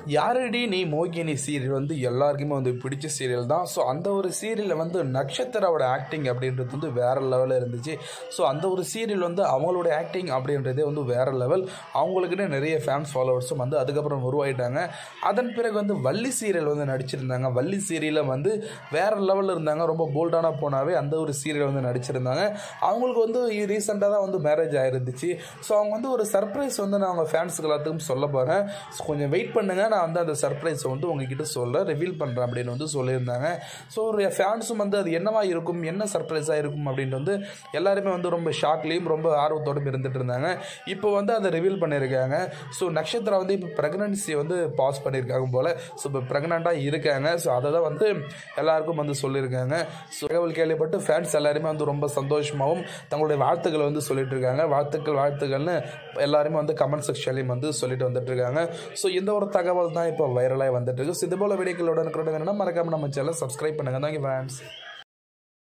யாரடி நீ மோகினி சீரியல் வந்து எல்லாருக்குமே வந்து பிடிச்ச சீரியல் தான் ஸோ அந்த ஒரு சீரியலில் வந்து நட்சத்திராவோட ஆக்டிங் அப்படின்றது வந்து வேறு லெவலில் இருந்துச்சு ஸோ அந்த ஒரு சீரியல் வந்து அவங்களோட ஆக்டிங் அப்படின்றதே வந்து வேறு லெவல் அவங்களுக்குன்னு நிறைய ஃபேன்ஸ் ஃபாலோவர்ஸும் வந்து அதுக்கப்புறம் உருவாயிட்டாங்க அதன் பிறகு வந்து வள்ளி சீரியல் வந்து நடிச்சிருந்தாங்க வள்ளி சீரியலில் வந்து வேறு லெவலில் இருந்தாங்க ரொம்ப போல்டான போனாவே அந்த ஒரு சீரியல் வந்து நடிச்சிருந்தாங்க அவங்களுக்கு வந்து ரீசெண்டாக தான் வந்து மேரேஜ் ஆயிருந்துச்சு ஸோ அவங்க வந்து ஒரு சர்ப்ரைஸ் வந்து நான் அவங்க ஃபேன்ஸுக்கு எல்லாத்துக்கும் சொல்ல போகிறேன் ஸோ கொஞ்சம் வெயிட் பண்ணுங்க நான் வந்து அந்த சர்ப்ரைஸை வந்து உங்ககிட்ட சொல்கிறேன் ரிவீல் பண்ணுறேன் அப்படின்னு வந்து சொல்லியிருந்தாங்க ஸோ ஒரு ஃபேன்ஸும் வந்து அது என்னவா இருக்கும் என்ன சர்ப்ரைஸாக இருக்கும் அப்படின்ட்டு வந்து எல்லாருமே வந்து ரொம்ப ஷாக்லேயும் ரொம்ப ஆர்வத்தோடும் இருந்துட்டு இருந்தாங்க இப்போ வந்து அதை ரிவீல் பண்ணியிருக்காங்க ஸோ நட்சத்திரா வந்து இப்போ ப்ரெக்னன்சி வந்து பாஸ் பண்ணியிருக்காங்க போல் ஸோ இப்போ ப்ரெக்னெண்ட்டாக இருக்காங்க ஸோ அதை தான் வந்து எல்லாருக்கும் வந்து சொல்லியிருக்காங்க ஸோ தகவல் கேள்விப்பட்டு ஃபேன்ஸ் எல்லாருமே வந்து ரொம்ப சந்தோஷமாகவும் தங்களுடைய வாழ்த்துக்களை வந்து சொல்லிட்டு இருக்காங்க வாழ்த்துக்கள் வாழ்த்துக்கள்னு எல்லாருமே வந்து கமெண்ட் செக்ஷன்லையும் வந்து சொல்லிட்டு வந்துட்டு இருக்காங்க ஸோ இந்த ஒரு தகவல் தான் இப்போ வைரலாக வந்துட்டு இருக்கு ஸோ இது போல வீடியோக்கள் உடனுக்குடன் வேணும்னா மறக்காம நம்ம சேனல் சப்ஸ்கிரைப் பண்ணுங்க தான் ஃபேன்ஸ்